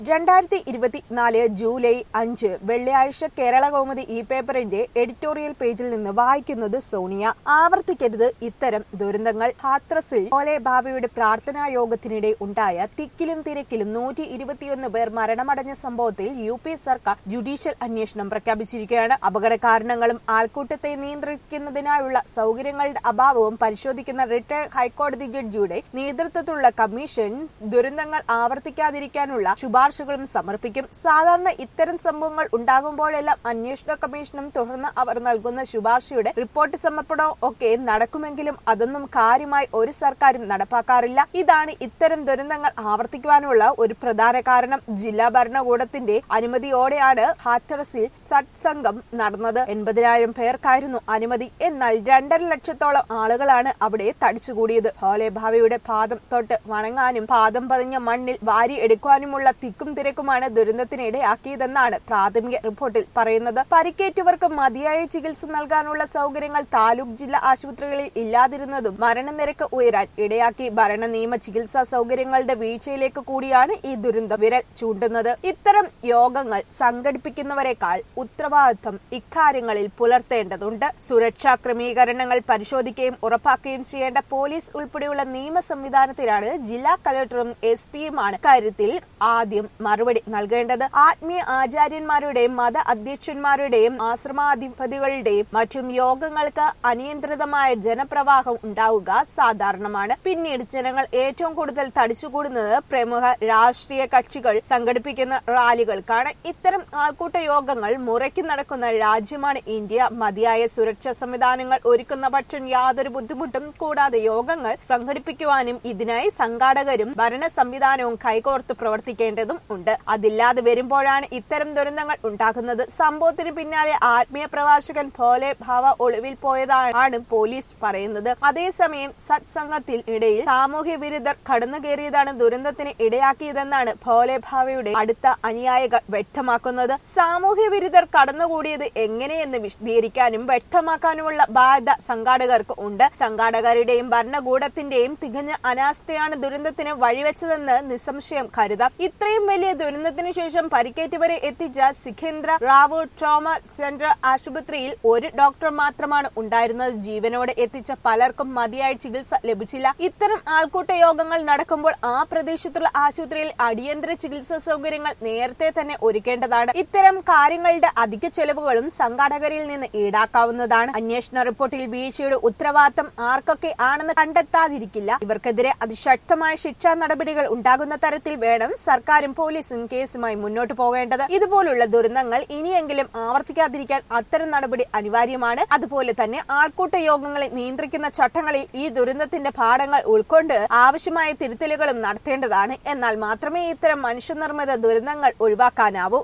രണ്ടായിരത്തി ഇരുപത്തിനാല് ജൂലൈ അഞ്ച് വെള്ളിയാഴ്ച കേരള കൗമുദി ഈ പേപ്പറിന്റെ എഡിറ്റോറിയൽ പേജിൽ നിന്ന് വായിക്കുന്നത് സോണിയ ആവർത്തിക്കരുത് ഇത്തരം ദുരന്തങ്ങൾ ഹാത്രസിൽ ഓലെ ബാബയുടെ പ്രാർത്ഥനാ യോഗത്തിനിടെ ഉണ്ടായ തിക്കിലും തിരക്കിലും നൂറ്റി ഇരുപത്തിയൊന്ന് പേർ മരണമടഞ്ഞ സംഭവത്തിൽ യു പി സർക്കാർ ജുഡീഷ്യൽ അന്വേഷണം പ്രഖ്യാപിച്ചിരിക്കുകയാണ് അപകട കാരണങ്ങളും ആൾക്കൂട്ടത്തെ നിയന്ത്രിക്കുന്നതിനായുള്ള സൗകര്യങ്ങളുടെ അഭാവവും പരിശോധിക്കുന്ന റിട്ടയർഡ് ഹൈക്കോടതി ജഡ്ജിയുടെ നേതൃത്വത്തിലുള്ള കമ്മീഷൻ ദുരന്തങ്ങൾ ആവർത്തിക്കാതിരിക്കാനുള്ള ശുപാർശകളും സമർപ്പിക്കും സാധാരണ ഇത്തരം സംഭവങ്ങൾ ഉണ്ടാകുമ്പോഴെല്ലാം അന്വേഷണ കമ്മീഷനും തുടർന്ന് അവർ നൽകുന്ന ശുപാർശയുടെ റിപ്പോർട്ട് സമർപ്പണവും ഒക്കെ നടക്കുമെങ്കിലും അതൊന്നും കാര്യമായി ഒരു സർക്കാരും നടപ്പാക്കാറില്ല ഇതാണ് ഇത്തരം ദുരന്തങ്ങൾ ആവർത്തിക്കുവാനുള്ള ഒരു പ്രധാന കാരണം ജില്ലാ ഭരണകൂടത്തിന്റെ അനുമതിയോടെയാണ് ഹാറ്ററസിൽ സത്സംഗം നടന്നത് എൺപതിനായിരം പേർക്കായിരുന്നു അനുമതി എന്നാൽ രണ്ടര ലക്ഷത്തോളം ആളുകളാണ് അവിടെ തടിച്ചുകൂടിയത് ഹോലെ ഭാവിയുടെ പാദം തൊട്ട് വണങ്ങാനും പാദം പതിഞ്ഞ മണ്ണിൽ വാരി എടുക്കുവാനുമുള്ള തിക്കും തിരക്കുമാണ് ദുരന്തത്തിന് ഇടയാക്കിയതെന്നാണ് പ്രാഥമിക റിപ്പോർട്ടിൽ പറയുന്നത് പരിക്കേറ്റവർക്ക് മതിയായ ചികിത്സ നൽകാനുള്ള സൗകര്യങ്ങൾ താലൂക്ക് ജില്ലാ ആശുപത്രികളിൽ ഇല്ലാതിരുന്നതും മരണനിരക്ക് ഉയരാൻ ഇടയാക്കി ഭരണ നിയമ ചികിത്സാ സൗകര്യങ്ങളുടെ വീഴ്ചയിലേക്ക് കൂടിയാണ് ഈ ദുരന്തം വിരൽ ചൂണ്ടുന്നത് ഇത്തരം യോഗങ്ങൾ സംഘടിപ്പിക്കുന്നവരെക്കാൾ ഉത്തരവാദിത്വം ഇക്കാര്യങ്ങളിൽ പുലർത്തേണ്ടതുണ്ട് സുരക്ഷാ ക്രമീകരണങ്ങൾ പരിശോധിക്കുകയും ഉറപ്പാക്കുകയും ചെയ്യേണ്ട പോലീസ് ഉൾപ്പെടെയുള്ള നിയമ സംവിധാനത്തിലാണ് ജില്ലാ കളക്ടറും എസ് പിയുമാണ് കാര്യത്തിൽ ആദ്യം മറുപടി നൽകേണ്ടത് ആത്മീയ ആചാര്യന്മാരുടെയും മത അധ്യക്ഷന്മാരുടെയും ആശ്രമാധിപതികളുടെയും മറ്റും യോഗങ്ങൾക്ക് അനിയന്ത്രിതമായ ജനപ്രവാഹം ഉണ്ടാവുക സാധാരണമാണ് പിന്നീട് ജനങ്ങൾ ഏറ്റവും കൂടുതൽ തടിച്ചുകൂടുന്നത് പ്രമുഖ രാഷ്ട്രീയ കക്ഷികൾ സംഘടിപ്പിക്കുന്ന റാലികൾക്കാണ് ഇത്തരം ആൾക്കൂട്ട യോഗങ്ങൾ മുറയ്ക്ക് നടക്കുന്ന രാജ്യമാണ് ഇന്ത്യ മതിയായ സുരക്ഷാ സംവിധാനങ്ങൾ ഒരുക്കുന്ന പക്ഷം യാതൊരു ബുദ്ധിമുട്ടും കൂടാതെ യോഗങ്ങൾ സംഘടിപ്പിക്കുവാനും ഇതിനായി സംഘാടകരും ഭരണ സംവിധാനവും കൈകോർത്ത് പ്രവർത്തിക്കേണ്ടതും ഉണ്ട് അതില്ലാതെ വരുമ്പോഴാണ് ഇത്തരം ദുരന്തങ്ങൾ ഉണ്ടാകുന്നത് സംഭവത്തിന് പിന്നാലെ ആത്മീയ പ്രവാചകൻ ഭോലെ ഭാവ ഒളിവിൽ പോയതാണ് പോലീസ് പറയുന്നത് അതേസമയം സത്സംഗത്തിൽ ഇടയിൽ സാമൂഹ്യ വിരുദ്ധർ കടന്നു കയറിയതാണ് ദുരന്തത്തിന് ഇടയാക്കിയതെന്നാണ് ഭോലെ ഭാവയുടെ അടുത്ത അനുയായികൾ വ്യക്തമാക്കുന്നത് സാമൂഹ്യ വിരുദ്ധർ കടന്നുകൂടിയത് എങ്ങനെയെന്ന് വിശദീകരിക്കാനും വ്യക്തമാക്കാനുമുള്ള ബാധ്യത സംഘാടകർക്ക് ഉണ്ട് സംഘാടകരുടെയും ഭരണകൂടത്തിന്റെയും തികഞ്ഞ അനാസ്ഥയാണ് ദുരന്തത്തിന് വഴിവെച്ചതെന്ന് നിസ്സംശയം കരുതാം ഇത്രയും വലിയ ദുരന്തത്തിന് ശേഷം പരിക്കേറ്റവരെ എത്തിച്ച സിഖേന്ദ്ര റാവു ട്രോമ സെന്റർ ആശുപത്രിയിൽ ഒരു ഡോക്ടർ മാത്രമാണ് ഉണ്ടായിരുന്നത് ജീവനോടെ എത്തിച്ച പലർക്കും മതിയായ ചികിത്സ ലഭിച്ചില്ല ഇത്തരം ആൾക്കൂട്ട യോഗങ്ങൾ നടക്കുമ്പോൾ ആ പ്രദേശത്തുള്ള ആശുപത്രിയിൽ അടിയന്തര ചികിത്സാ സൗകര്യങ്ങൾ നേരത്തെ തന്നെ ഒരുക്കേണ്ടതാണ് ഇത്തരം കാര്യങ്ങളുടെ അധിക ചെലവുകളും സംഘാടകരിൽ നിന്ന് ഈടാക്കാവുന്നതാണ് അന്വേഷണ റിപ്പോർട്ടിൽ വീഴ്ചയുടെ ഉത്തരവാദിത്തം ആർക്കൊക്കെ ആണെന്ന് കണ്ടെത്താതിരിക്കില്ല ഇവർക്കെതിരെ അതിശക്തമായ ശിക്ഷാ നടപടികൾ ഉണ്ടാകുന്ന തരത്തിൽ വേണം സർക്കാരും പോലീസും കേസുമായി മുന്നോട്ട് പോകേണ്ടത് ഇതുപോലുള്ള ദുരന്തങ്ങൾ ഇനിയെങ്കിലും ആവർത്തിക്കാതിരിക്കാൻ അത്തരം നടപടി അനിവാര്യമാണ് അതുപോലെ തന്നെ ആൾക്കൂട്ട യോഗങ്ങളെ നിയന്ത്രിക്കുന്ന ചട്ടങ്ങളിൽ ഈ ദുരന്തത്തിന്റെ പാഠങ്ങൾ ഉൾക്കൊണ്ട് ആവശ്യമായ തിരുത്തലുകളും നടത്തേണ്ടതാണ് എന്നാൽ മാത്രമേ ഇത്തരം മനുഷ്യനിർമ്മിത ദുരന്തങ്ങൾ ഒഴിവാക്കാനാവൂ